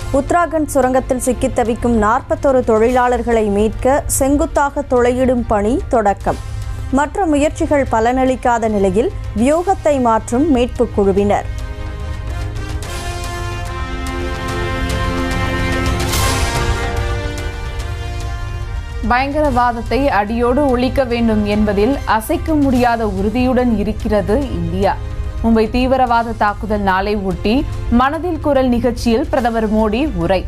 உத்தராகண்ட் சுரங்கத்தில் சிக்கித் தவிக்கும் நாற்பத்தொரு தொழிலாளர்களை மீட்க செங்குத்தாக துளையிடும் பணி தொடக்கம் மற்ற முயற்சிகள் பலனளிக்காத நிலையில் வியூகத்தை மாற்றும் மீட்புக் குழுவினர் பயங்கரவாதத்தை அடியோடு ஒழிக்க வேண்டும் என்பதில் அசைக்க முடியாத உறுதியுடன் இருக்கிறது இந்தியா மும்பை தீவிரவாத தாக்குதல் நாளை ஒட்டி மனதில் குரல் நிகழ்ச்சியில் பிரதமர் மோடி உரை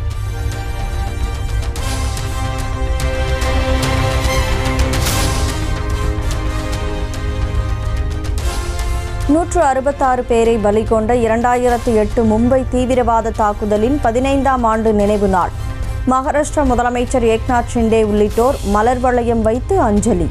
நூற்று அறுபத்தாறு பேரை பலி கொண்ட இரண்டாயிரத்து எட்டு மும்பை தீவிரவாத தாக்குதலின் பதினைந்தாம் ஆண்டு நினைவு நாள் மகாராஷ்டிரா முதலமைச்சர் ஏக்நாத் ஷிண்டே உள்ளிட்டோர் மலர் வளையம் வைத்து அஞ்சலி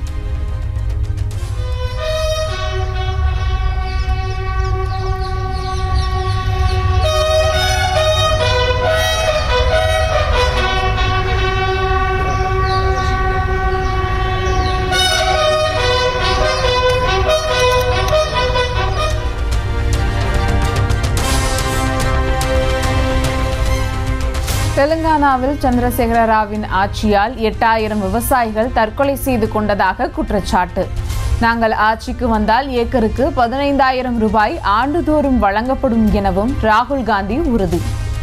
தெலுங்கானாவில் சந்திரசேகர ராவின் ஆட்சியால் எட்டாயிரம் விவசாயிகள் தற்கொலை செய்து கொண்டதாக குற்றச்சாட்டு நாங்கள் ஆட்சிக்கு வந்தால் ஏக்கருக்கு பதினைந்தாயிரம் ரூபாய் ஆண்டுதோறும் வழங்கப்படும் எனவும் ராகுல் காந்தி உறுதி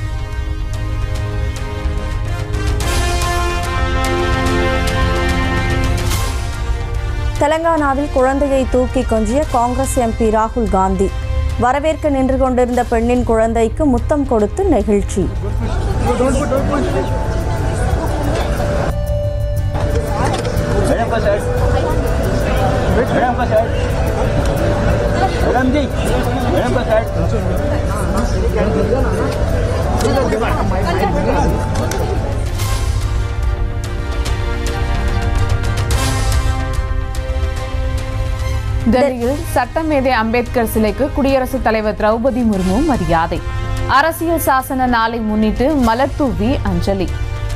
தெலங்கானாவில் குழந்தையை தூக்கி கொஞ்சிய காங்கிரஸ் எம்பி ராகுல் காந்தி வரவேற்க நின்று கொண்டிருந்த பெண்ணின் குழந்தைக்கு முத்தம் கொடுத்து நெகிழ்ச்சி मैडम का शर्ट मैडम का शर्ट मैडम जी मैडम का शर्ट டெல்லியில் சட்டமேதை அம்பேத்கர் சிலைக்கு குடியரசுத் தலைவர் திரௌபதி முர்மு மரியாதை அரசியல் சாசன நாளை முன்னிட்டு மலர் தூவி அஞ்சலி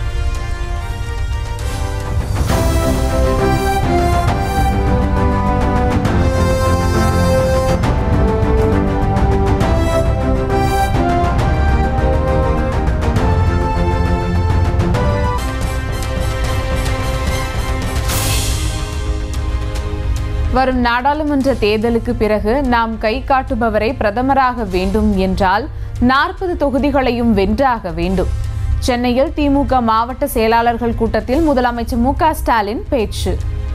வரும் நாடாளுமன்ற தேர்தலுக்கு பிறகு நாம் கை காட்டுபவரை பிரதமராக வேண்டும் என்றால் நாற்பது தொகுதிகளையும் வென்றாக வேண்டும் சென்னையில் திமுக மாவட்ட செயலாளர்கள் கூட்டத்தில் முதலமைச்சர் மு க ஸ்டாலின் பேச்சு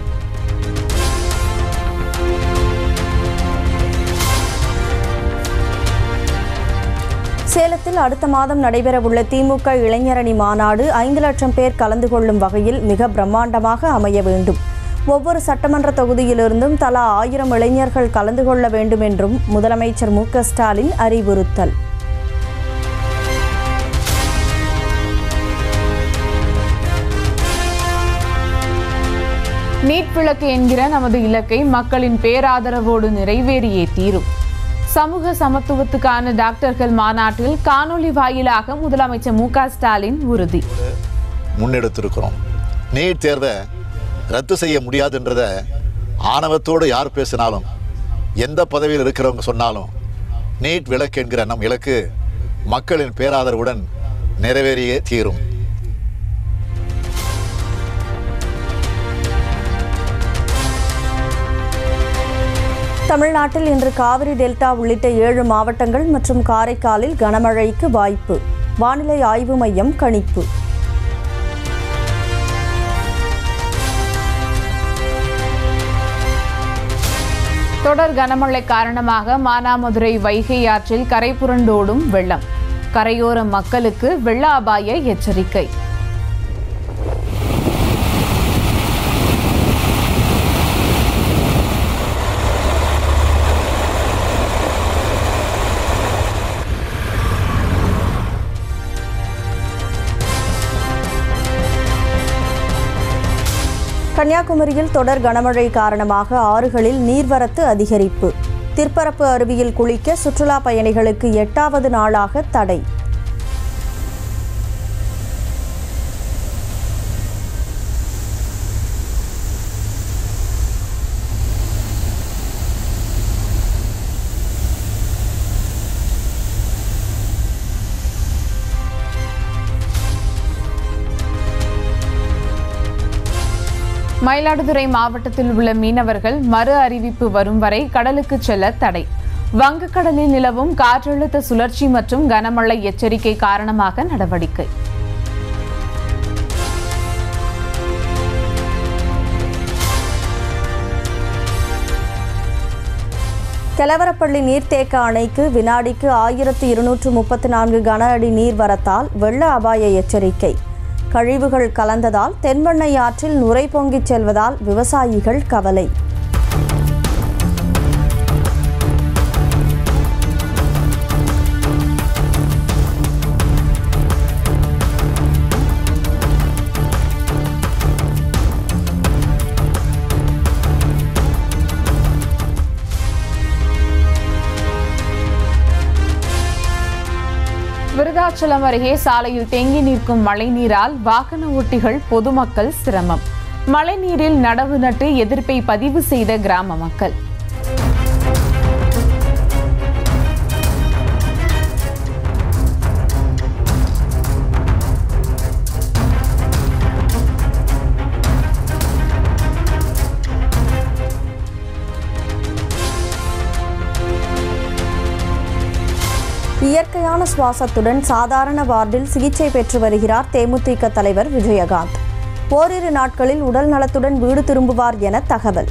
சேலத்தில் அடுத்த மாதம் நடைபெறவுள்ள திமுக இளைஞரணி மாநாடு ஐந்து லட்சம் பேர் கலந்து கொள்ளும் வகையில் மிக பிரம்மாண்டமாக அமைய வேண்டும் ஒவ்வொரு சட்டமன்ற தொகுதியிலிருந்தும் தலா ஆயிரம் இளைஞர்கள் கலந்து கொள்ள வேண்டும் என்றும் முதலமைச்சர் மு க ஸ்டாலின் அறிவுறுத்தல் நீட் விளக்கு என்கிற நமது இலக்கை மக்களின் பேராதரவோடு நிறைவேறியே தீரும் சமூக சமத்துவத்துக்கான டாக்டர்கள் மாநாட்டில் காணொலி வாயிலாக முதலமைச்சர் மு க ஸ்டாலின் உறுதி முன்னெடுத்திருக்கிறோம் நீட் தேர்வை ரத்து செய்ய முடியாதுன்றத ஆணவத்தோடு யார் பேசினாலும் எந்த பதவியில் இருக்கிறவங்க சொன்னாலும் நீட் விலக்கு என்கிற நம் இலக்கு மக்களின் பேராதரவுடன் நிறைவேறியே தீரும் தமிழ்நாட்டில் இன்று காவிரி டெல்டா உள்ளிட்ட ஏழு மாவட்டங்கள் மற்றும் காரைக்காலில் கனமழைக்கு வாய்ப்பு வானிலை ஆய்வு மையம் கணிப்பு தொடர் கனமழை காரணமாக மானாமதுரை வைகை ஆற்றில் கரை புரண்டோடும் வெள்ளம் கரையோர மக்களுக்கு வெள்ள அபாய எச்சரிக்கை கன்னியாகுமரியில் தொடர் கனமழை காரணமாக ஆறுகளில் நீர்வரத்து அதிகரிப்பு திற்பரப்பு அருவியில் குளிக்க சுற்றுலா பயணிகளுக்கு எட்டாவது நாளாக தடை மயிலாடுதுறை மாவட்டத்தில் உள்ள மீனவர்கள் மறு அறிவிப்பு வரும் வரை கடலுக்கு செல்ல தடை வங்கக்கடலில் நிலவும் காற்றழுத்த சுழற்சி மற்றும் கனமழை எச்சரிக்கை காரணமாக நடவடிக்கை கெலவரப்பள்ளி நீர்த்தேக்க அணைக்கு வினாடிக்கு ஆயிரத்து இருநூற்று முப்பத்தி நான்கு கன அடி நீர் வரத்தால் வெள்ள அபாய எச்சரிக்கை கழிவுகள் கலந்ததால் தென்பெண்ணை ஆற்றில் நுரை பொங்கிச் செல்வதால் விவசாயிகள் கவலை விருதாச்சலம் அருகே சாலையில் தேங்கி நிற்கும் மழைநீரால் வாகன ஓட்டிகள் பொதுமக்கள் சிரமம் மழைநீரில் நடவு நட்டு எதிர்ப்பை பதிவு செய்த கிராம மக்கள் இயற்கையான சுவாசத்துடன் சாதாரண வார்டில் சிகிச்சை பெற்று வருகிறார் தேமுதிக தலைவர் விஜயகாந்த் ஓரிரு நாட்களில் உடல் நலத்துடன் வீடு திரும்புவார் என தகவல்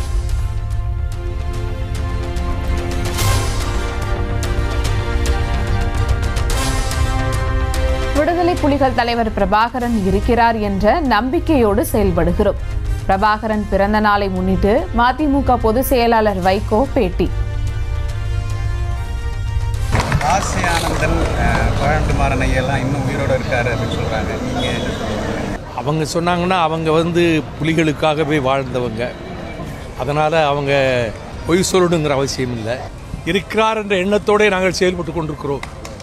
விடுதலை புலிகள் தலைவர் பிரபாகரன் இருக்கிறார் என்ற நம்பிக்கையோடு செயல்படுகிறோம் பிரபாகரன் பிறந்த நாளை முன்னிட்டு மதிமுக பொதுச் செயலாளர் வைகோ பேட்டி ஆசி ஆனந்தன் அஹ், பழண்டுமாறன் ஐயெல்லாம் இன்னும் உயிரோடு இருக்காரு அப்படின்னு சொல்கிறாங்க நீங்கள் அவங்க சொன்னாங்கன்னா அவங்க வந்து புலிகளுக்காகவே வாழ்ந்தவங்க அதனால் அவங்க பொய் சொல்லணுங்கிற அவசியம் இல்லை இருக்கிறார் என்ற எண்ணத்தோடே நாங்கள் செயல்பட்டு கொண்டிருக்கிறோம்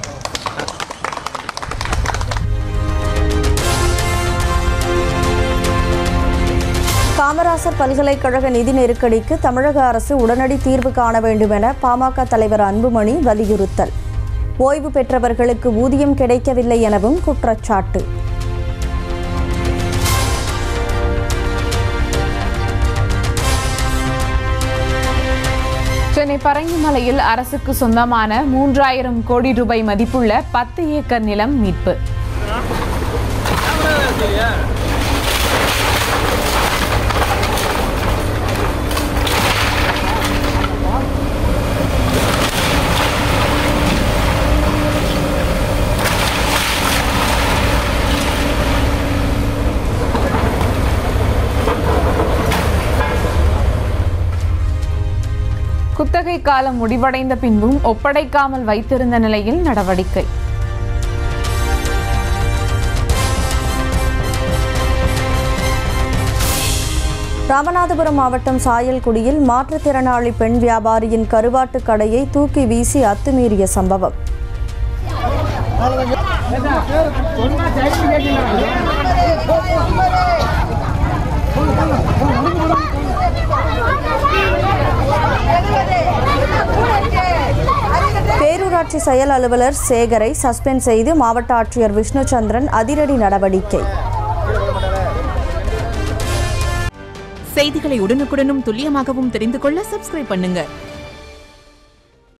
காமராசர் பல்கலைக்கழக நிதி நெருக்கடிக்கு தமிழக அரசு உடனடி தீர்வு காண வேண்டும் என பாமக தலைவர் அன்புமணி வலியுறுத்தல் ஓய்வு பெற்றவர்களுக்கு ஊதியம் கிடைக்கவில்லை எனவும் குற்றச்சாட்டு சென்னை பரங்கிமலையில் அரசுக்கு சொந்தமான மூன்றாயிரம் கோடி ரூபாய் மதிப்புள்ள பத்து ஏக்கர் நிலம் மீட்பு குத்தகை காலம் முடிவடைந்த பின்பும் ஒப்படைக்காமல் வைத்திருந்த நிலையில் நடவடிக்கை ராமநாதபுரம் மாவட்டம் சாயல்குடியில் மாற்றுத்திறனாளி பெண் வியாபாரியின் கருவாட்டு கடையை தூக்கி வீசி அத்துமீறிய சம்பவம் பேரூராட்சி செயல் அலுவலர் சேகரை சஸ்பெண்ட் செய்து மாவட்ட ஆட்சியர் விஷ்ணுச்சந்திரன் அதிரடி நடவடிக்கை செய்திகளை உடனுக்குடனும் துல்லியமாகவும் தெரிந்து கொள்ள சப்ஸ்கிரைப் பண்ணுங்க